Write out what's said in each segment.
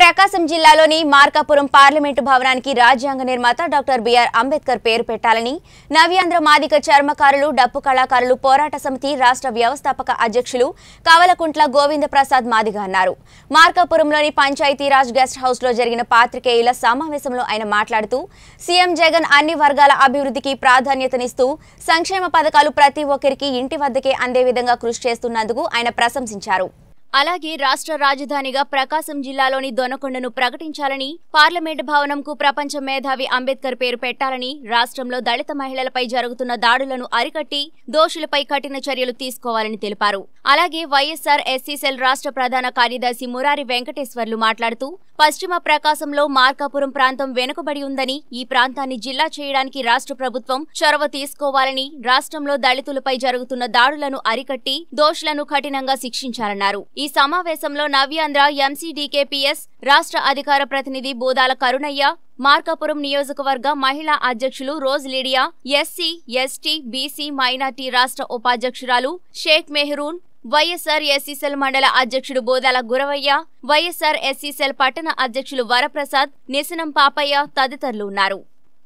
ప్రకాశం జిల్లాలోని మార్కాపురం పార్లమెంటు భవనానికి రాజ్యాంగ నిర్మాత డాక్టర్ బిఆర్ అంబేద్కర్ పేరు పెట్టాలని నవ్యాంధ్ర మాదిక చర్మకారులు డప్పు కళాకారులు పోరాట సమితి రాష్ట్ర వ్యవస్థాపక అధ్యక్షులు కవలకుంట్ల గోవింద ప్రసాద్ మాదిగ అన్నారు మార్కాపురంలోని పంచాయతీరాజ్ గెస్ట్ హౌస్ లో జరిగిన పాత్రికేయుల సమావేశంలో ఆయన మాట్లాడుతూ సీఎం జగన్ అన్ని వర్గాల అభివృద్ధికి ప్రాధాన్యతనిస్తూ సంక్షేమ పథకాలు ప్రతి ఒక్కరికి ఇంటి వద్దకే అందే విధంగా కృషి చేస్తున్నందుకు ఆయన ప్రశంసించారు అలాగే రాష్ట్ర రాజధానిగా ప్రకాశం జిల్లాలోని దొనకొండను ప్రకటించాలని పార్లమెంట్ భవనంకు ప్రపంచ మేధావి అంబేద్కర్ పేరు పెట్టాలని రాష్ట్రంలో దళిత మహిళలపై జరుగుతున్న దాడులను అరికట్టి దోషులపై కఠిన చర్యలు తీసుకోవాలని తెలిపారు అలాగే వైఎస్ఆర్ ఎస్సీ సెల్ రాష్ట్ర ప్రధాన కార్యదర్శి మురారి వెంకటేశ్వర్లు మాట్లాడుతూ పశ్చిమ ప్రకాశంలో మార్కాపురం ప్రాంతం వెనుకబడి ఉందని ఈ ప్రాంతాన్ని జిల్లా చేయడానికి రాష్ట్ర ప్రభుత్వం చొరవ తీసుకోవాలని రాష్ట్రంలో దళితులపై జరుగుతున్న దాడులను అరికట్టి దోషులను కఠినంగా శిక్షించాలన్నారు ఈ సమావేశంలో నవ్యాంధ్ర ఎంసీడీకేపీఎస్ రాష్ట్ర అధికార ప్రతినిధి బోదాల కరుణయ్య మార్కాపురం నియోజకవర్గ మహిళా అధ్యక్షులు Rose Lydia SC ST BC minority రాష్ట్ర ఉపాధ్యక్షురాలు షేక్ మెహరూన్ వైఎస్ఆర్ ఎస్సీసెల్ మండల అధ్యక్షుడు బోదాల గురవయ్య వైఎస్ఆర్ ఎస్సీసెల్ పట్టణ అధ్యక్షులు వరప్రసాద్ నిసనం పాపయ్య తదితరులు ఉన్నారు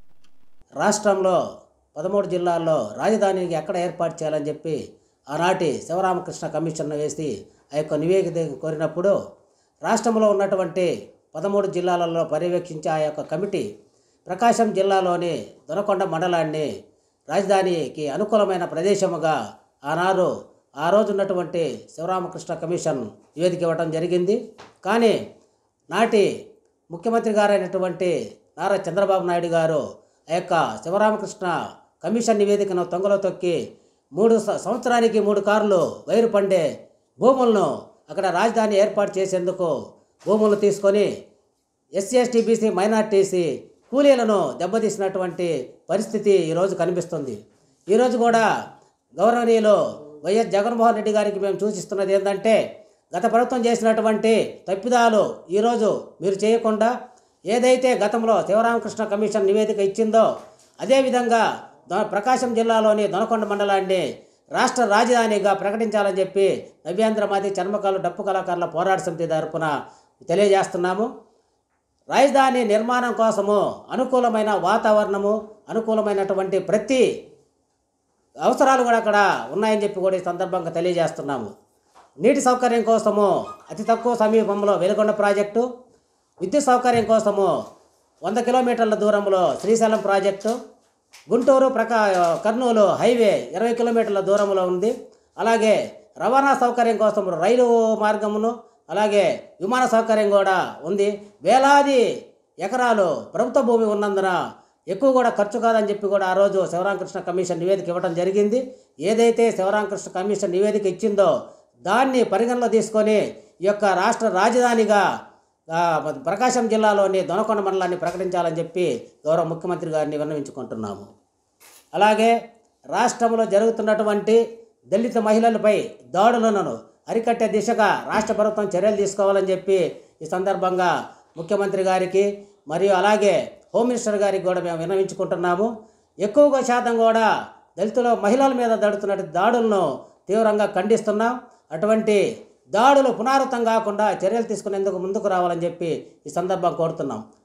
రాష్ట్రంలో పదమూడు జిల్లాల్లో రాజధానికి ఎక్కడ ఏర్పాటు చేయాలని చెప్పి ఆనాటి శివరామకృష్ణ కమిషన్ వేసి ఆ యొక్క నివేదిక కోరినప్పుడు రాష్ట్రంలో ఉన్నటువంటి పదమూడు జిల్లాలలో పర్యవేక్షించే ఆ యొక్క కమిటీ ప్రకాశం జిల్లాలోని దొనకొండ మండలాన్ని రాజధానికి అనుకూలమైన ప్రదేశముగా ఆనాడు ఆ రోజు ఉన్నటువంటి శివరామకృష్ణ కమిషన్ నివేదిక ఇవ్వడం జరిగింది కానీ నాటి ముఖ్యమంత్రి గారైనటువంటి నారా చంద్రబాబు నాయుడు గారు ఆ యొక్క శివరామకృష్ణ కమిషన్ నివేదికను తొంగలో తొక్కి మూడు స- సంవత్సరానికి మూడు కార్లు వైరు పండే భూములను అక్కడ రాజధాని ఏర్పాటు చేసేందుకు భూములను తీసుకొని ఎస్సీ ఎస్టీ బీసీ మైనార్టీసీ కూలీలను దెబ్బతీసినటువంటి పరిస్థితి ఈరోజు కనిపిస్తుంది ఈరోజు కూడా గౌరవనీయులు వైఎస్ జగన్మోహన్ రెడ్డి గారికి మేము సూచిస్తున్నది ఏంటంటే గత ప్రభుత్వం చేసినటువంటి తప్పిదాలు ఈరోజు మీరు చేయకుండా ఏదైతే గతంలో శివరామకృష్ణ కమిషన్ నివేదిక ఇచ్చిందో అదేవిధంగా దొ- ప్రకాశం జిల్లాలోని దొనకొండ మండలాన్ని రాష్ట్ర రాజధానిగా ప్రకటించాలని చెప్పి నవ్యాంధ్రమాది చర్మకాలు డప్పు కళాకారుల పోరాట సమితి తరపున తెలియజేస్తున్నాము రాజధాని నిర్మాణం కోసము అనుకూలమైన వాతావరణము అనుకూలమైనటువంటి ప్రతి అవసరాలు కూడా అక్కడ ఉన్నాయని చెప్పి కూడా ఈ సందర్భంగా తెలియజేస్తున్నాము నీటి సౌకర్యం కోసము అతి తక్కువ సమీపంలో వెలుగొండ ప్రాజెక్టు విద్యుత్ సౌకర్యం కోసము వంద కిలోమీటర్ల దూరంలో శ్రీశైలం ప్రాజెక్టు గుంటూరు ప్రకా కర్నూలు హైవే ఇరవై కిలోమీటర్ల దూరంలో ఉంది అలాగే రవాణా సౌకర్యం కోసం రైలు మార్గమును అలాగే విమాన సౌకర్యం కూడా ఉంది వేలాది ఎకరాలు ప్రభుత్వ భూమి ఉన్నందున ఎక్కువ కూడా ఖర్చు కాదని చెప్పి కూడా ఆ రోజు శివరామకృష్ణ కమిషన్ నివేదిక ఇవ్వడం జరిగింది ఏదైతే శివరామకృష్ణ కమిషన్ నివేదిక ఇచ్చిందో దాన్ని పరిగణలో తీసుకొని ఈ యొక్క రాష్ట్ర రాజధానిగా ఆ, ప్రకాశం జిల్లాలోని దొనకొండ మండలాన్ని ప్రకటించాలని చెప్పి గౌరవ ముఖ్యమంత్రి గారిని విన్నవించుకుంటున్నాము అలాగే రాష్ట్రంలో జరుగుతున్నటువంటి దళిత మహిళలపై దాడులను అరికట్టే దిశగా రాష్ట్ర ప్రభుత్వం చర్యలు తీసుకోవాలని చెప్పి ఈ సందర్భంగా ముఖ్యమంత్రి గారికి మరియు అలాగే హోమ్ మినిస్టర్ గారికి కూడా మేము విన్నవించుకుంటున్నాము ఎక్కువగా శాతం కూడా దళితుల మహిళల మీద దడుతున్న దాడులను తీవ్రంగా ఖండిస్తున్నాం అటువంటి దాడులు పునరావృతం కాకుండా చర్యలు తీసుకునేందుకు ముందుకు రావాలని చెప్పి ఈ సందర్భం కోరుతున్నాం